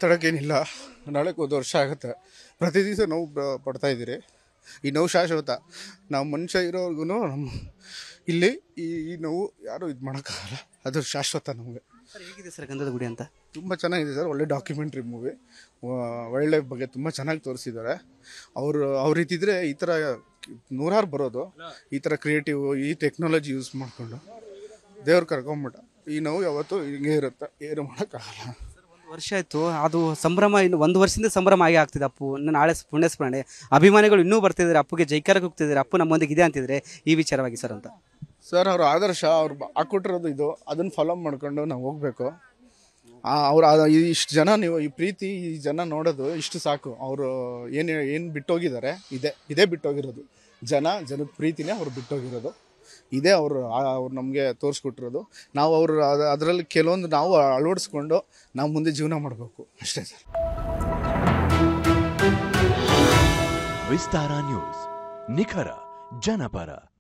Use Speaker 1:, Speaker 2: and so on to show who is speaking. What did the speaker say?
Speaker 1: ಮಾತಾಡೋಕ್ಕೇನಿಲ್ಲ ನಾಳೆಗೆ ಒಂದು ವರ್ಷ ಆಗುತ್ತೆ ಪ್ರತಿ ದಿವಸ ನೋವು ಬ- ಪಡ್ತಾ ಇದ್ದೀರಿ ಈ ನೋವು ಶಾಶ್ವತ ನಾವು ಮನುಷ್ಯ ಇರೋರ್ಗು ನಮ್ಮ ಇಲ್ಲಿ ಈ ಈ ನೋವು ಯಾರೂ ಇದು ಮಾಡೋಕ್ಕಾಗಲ್ಲ ಅದು ಶಾಶ್ವತ ನಮಗೆ
Speaker 2: ಸರ್ ಹೇಗಿದೆ ಸರ್ ಗಂಧದ ಗುಡಿ ಅಂತ
Speaker 1: ತುಂಬ ಚೆನ್ನಾಗಿದೆ ಸರ್ ಒಳ್ಳೆ ಡಾಕ್ಯುಮೆಂಟ್ರಿ ಮೂವಿ ಒಳ್ಳೆ ಬಗ್ಗೆ ತುಂಬ ಚೆನ್ನಾಗಿ ತೋರಿಸಿದ್ದಾರೆ ಅವರು ಅವ್ರಿದ್ದಿದ್ರೆ ಈ ಥರ ನೂರಾರು ಬರೋದು ಈ ಥರ ಕ್ರಿಯೇಟಿವ್ ಈ ಟೆಕ್ನಾಲಜಿ ಯೂಸ್ ಮಾಡಿಕೊಂಡು ದೇವ್ರು ಕರ್ಕೊಂಬಿಟ್ಟ ಈ ನೋವು ಯಾವತ್ತೂ ಹಿಂಗೆ ಇರುತ್ತೆ ಏನು ಮಾಡೋಕ್ಕಾಗಲ್ಲ
Speaker 2: ಒಂದು ವರ್ಷ ಆಯಿತು ಅದು ಸಂಭ್ರಮ ಇನ್ನು ಒಂದು ವರ್ಷದಿಂದ ಸಂಭ್ರಮ ಆಗಿ ಆಗ್ತಿದೆ ಅಪ್ಪು ಇನ್ನು ನಾಳೆ ಪುಣ್ಯಸ್ಮರಣೆ ಅಭಿಮಾನಿಗಳು ಇನ್ನೂ ಬರ್ತಿದ್ದಾರೆ ಅಪ್ಪುಗೆ ಜೈಕಾರಕ್ಕೆ ಹೋಗ್ತಿದ್ದಾರೆ ಅಪ್ಪು ನಮ್ಮೊಂದಿಗೆ ಇದೆ ಅಂತಿದ್ರೆ ಈ ವಿಚಾರವಾಗಿ ಸರ್ ಅಂತ
Speaker 1: ಸರ್ ಅವ್ರ ಆದರ್ಶ ಅವ್ರು ಬ- ಹಾಕ್ಕೊಟ್ಟಿರೋದು ಇದು ಅದನ್ನು ಫಾಲೋ ಮಾಡ್ಕೊಂಡು ನಾವು ಹೋಗಬೇಕು ಅವ್ರು ಇಷ್ಟು ಜನ ನೀವು ಈ ಪ್ರೀತಿ ಈ ಜನ ನೋಡೋದು ಇಷ್ಟು ಸಾಕು ಅವರು ಏನು ಏನು ಬಿಟ್ಟೋಗಿದ್ದಾರೆ ಇದೆ ಇದೇ ಬಿಟ್ಟೋಗಿರೋದು ಜನ ಜನದ ಪ್ರೀತಿನೇ ಅವ್ರು ಬಿಟ್ಟೋಗಿರೋದು ಇದೇ ಅವರು ಅವ್ರು ನಮಗೆ ತೋರಿಸ್ಕೊಟ್ಟಿರೋದು ನಾವು ಅವರು ಅದರಲ್ಲಿ ಕೆಲವೊಂದು ನಾವು ಅಳವಡಿಸ್ಕೊಂಡು ನಾವು ಮುಂದೆ ಜೀವನ ಮಾಡಬೇಕು ಅಷ್ಟೇ ಸರ್
Speaker 3: ವಿಸ್ತಾರ ನ್ಯೂಸ್ ನಿಖರ ಜನಪರ